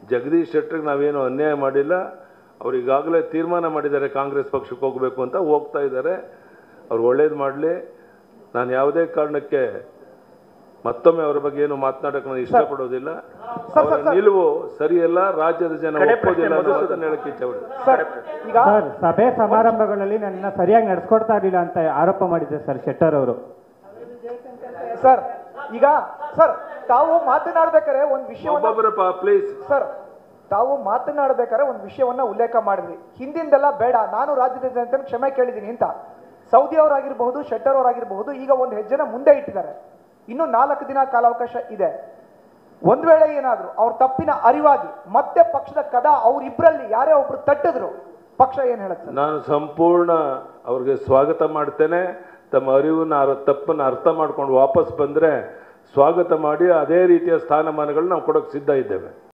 ಜಗದೀಶ್ ಶೆಟ್ಟರ್ಗೆ ನಾವೇನು ಅನ್ಯಾಯ ಮಾಡಿಲ್ಲ ಅವ್ರು ಈಗಾಗಲೇ ತೀರ್ಮಾನ ಮಾಡಿದ್ದಾರೆ ಕಾಂಗ್ರೆಸ್ ಪಕ್ಷಕ್ಕೆ ಹೋಗಬೇಕು ಅಂತ ಹೋಗ್ತಾ ಇದ್ದಾರೆ ಅವ್ರು ಒಳ್ಳೇದು ಮಾಡಲಿ ನಾನು ಯಾವುದೇ ಕಾರಣಕ್ಕೆ ಮತ್ತೊಮ್ಮೆ ಅವರ ಬಗ್ಗೆ ಏನು ಮಾತನಾಡಕ್ಕೆ ನಾನು ಇಷ್ಟಪಡೋದಿಲ್ಲ ಅವರ ನಿಲುವು ಸರಿಯಲ್ಲ ರಾಜ್ಯದ ಜನ ಒಪ್ಪೋದಿಲ್ಲ ಅನ್ನೋದನ್ನ ಹೇಳಕ್ಕೆ ಇಷ್ಟಪಡ್ತೀನಿ ಸರ್ ಈಗ ಸರ್ ಸಭೆ ಸಮಾರಂಭಗಳಲ್ಲಿ ನನ್ನ ಸರಿಯಾಗಿ ನಡ್ಸ್ಕೊಡ್ತಾ ಇರಲಿಲ್ಲ ಅಂತ ಆರೋಪ ಮಾಡಿದ್ದಾರೆ ಸರ್ ಶೆಟ್ಟರ್ ಅವರು ಸರ್ ಈಗ ಸರ್ ತಾವು ಮಾತನಾಡ್ಬೇಕಾದ್ರೆ ಒಂದು ವಿಷಯವನ್ನ ಒಬ್ಬೊಬ್ಬರಪ್ಪ ಪ್ಲೀಸ್ ಸರ್ ತಾವು ಮಾತನಾಡಬೇಕಾದ್ರೆ ಒಂದು ವಿಷಯವನ್ನ ಉಲ್ಲೇಖ ಮಾಡಿದ್ರಿ ಹಿಂದಿಂದೆಲ್ಲ ಬೇಡ ನಾನು ರಾಜ್ಯದ ಜನತೆ ಕ್ಷಮೆ ಕೇಳಿದ್ದೀನಿ ಅಂತ ಸೌದಿ ಅವರಾಗಿರಬಹುದು ಶೆಟ್ಟರ್ ಅವರಾಗಿರಬಹುದು ಈಗ ಒಂದು ಹೆಜ್ಜೆನ ಮುಂದೆ ಇಟ್ಟಿದ್ದಾರೆ ಇನ್ನು ನಾಲ್ಕು ದಿನ ಕಾಲಾವಕಾಶ ಇದೆ ಒಂದ್ ವೇಳೆ ಏನಾದ್ರು ಅವ್ರ ತಪ್ಪಿನ ಅರಿವಾಗಿ ಮತ್ತೆ ಪಕ್ಷದ ಕದ ಅವ್ರಿಬ್ರಲ್ಲಿ ಯಾರೇ ಒಬ್ರು ತಟ್ಟಿದ್ರು ಪಕ್ಷ ಏನ್ ಹೇಳುತ್ತೆ ಸರ್ ನಾನು ಸಂಪೂರ್ಣ ಅವ್ರಿಗೆ ಸ್ವಾಗತ ಮಾಡ್ತೇನೆ ತಮ್ಮ ಅರಿವನ್ನ ಅವರ ತಪ್ಪನ್ನು ಅರ್ಥ ಮಾಡ್ಕೊಂಡು ವಾಪಸ್ ಬಂದರೆ ಸ್ವಾಗತ ಮಾಡಿ ಅದೇ ರೀತಿಯ ಸ್ಥಾನಮಾನಗಳನ್ನ ನಾವು ಕೊಡೋಕೆ ಸಿದ್ಧ ಇದ್ದೇವೆ